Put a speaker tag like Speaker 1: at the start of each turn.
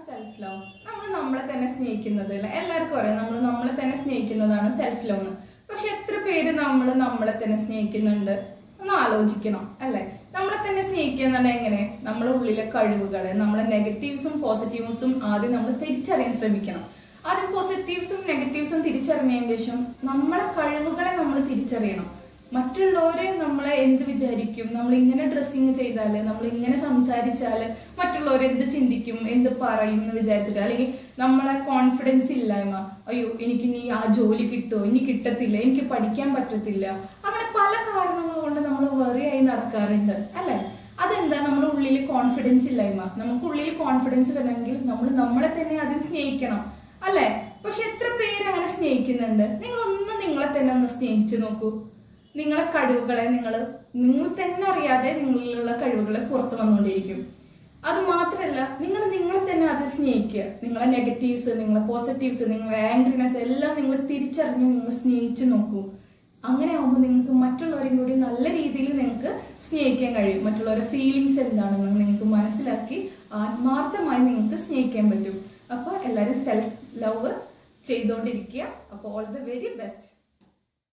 Speaker 1: self love നമ്മൾ നമ്മളെ തന്നെ സ്നേഹിക്കുന്നത് അല്ലെ എല്ലാവർക്കും അറിയാം നമ്മൾ നമ്മളെ തന്നെ സ്നേഹിക്കുന്നതാണ് സെൽഫ് ലവ് എന്ന് പക്ഷെ എത്ര പേര് നമ്മൾ നമ്മളെ തന്നെ സ്നേഹിക്കുന്നുണ്ട് ഒന്ന് ആലോചിക്കണം അല്ലെ നമ്മളെ തന്നെ സ്നേഹിക്കുക എന്നുള്ളത് എങ്ങനെ നമ്മുടെ ഉള്ളിലെ കഴിവുകളെ നമ്മളെ നെഗറ്റീവ്സും പോസിറ്റീവ്സും ആദ്യം നമ്മൾ തിരിച്ചറിയാൻ ശ്രമിക്കണം ആദ്യം പോസിറ്റീവ്സും നെഗറ്റീവ്സും തിരിച്ചറിഞ്ഞതിന് ശേഷം നമ്മളെ കഴിവുകളെ നമ്മൾ തിരിച്ചറിയണം മറ്റുള്ളവരെ നമ്മളെ എന്ത് വിചാരിക്കും നമ്മൾ ഇങ്ങനെ ഡ്രസ്സിങ് ചെയ്താല് നമ്മൾ ഇങ്ങനെ സംസാരിച്ചാല് മറ്റുള്ളവർ എന്ത് ചിന്തിക്കും എന്ത് പറയും എന്ന് വിചാരിച്ചിട്ട് അല്ലെങ്കിൽ നമ്മളെ കോൺഫിഡൻസ് ഇല്ലായ്മ അയ്യോ എനിക്ക് ഇനി ആ ജോലി കിട്ടുമോ ഇനി കിട്ടത്തില്ല എനിക്ക് പഠിക്കാൻ പറ്റത്തില്ല അങ്ങനെ പല കാരണങ്ങൾ കൊണ്ട് നമ്മൾ വെറിയായി നടക്കാറുണ്ട് അല്ലെ അതെന്താ നമ്മുടെ ഉള്ളിൽ കോൺഫിഡൻസ് ഇല്ലായ്മ നമുക്ക് ഉള്ളിൽ കോൺഫിഡൻസ് വരണമെങ്കിൽ നമ്മൾ നമ്മളെ തന്നെ ആദ്യം സ്നേഹിക്കണം അല്ലെ പക്ഷെ എത്ര പേര് അങ്ങനെ സ്നേഹിക്കുന്നുണ്ട് നിങ്ങൾ ഒന്ന് നിങ്ങളെ തന്നെ ഒന്ന് സ്നേഹിച്ചു നോക്കൂ നിങ്ങളെ കഴിവുകളെ നിങ്ങൾ നിങ്ങൾ തന്നെ അറിയാതെ നിങ്ങളിലുള്ള കഴിവുകളെ പുറത്തു വന്നുകൊണ്ടിരിക്കും അത് മാത്രമല്ല നിങ്ങൾ നിങ്ങളെ തന്നെ അത് സ്നേഹിക്കുക നിങ്ങളെ നെഗറ്റീവ്സ് നിങ്ങളെ പോസിറ്റീവ്സ് നിങ്ങളെ ആംഗ്രിനെസ് എല്ലാം നിങ്ങൾ തിരിച്ചറിഞ്ഞ് നിങ്ങൾ സ്നേഹിച്ചു നോക്കൂ അങ്ങനെ ആകുമ്പോൾ നിങ്ങൾക്ക് മറ്റുള്ളവരെയും കൂടി നല്ല രീതിയിൽ നിങ്ങൾക്ക് സ്നേഹിക്കാൻ കഴിയും മറ്റുള്ളവരുടെ ഫീലിങ്സ് എന്താണെന്ന് നിങ്ങൾക്ക് മനസ്സിലാക്കി ആത്മാർത്ഥമായി നിങ്ങൾക്ക് സ്നേഹിക്കാൻ പറ്റും അപ്പോൾ എല്ലാവരും സെൽഫ് ലവ് ചെയ്തുകൊണ്ടിരിക്കുക അപ്പോൾ ഓൾ ദ വെരി ബെസ്റ്റ്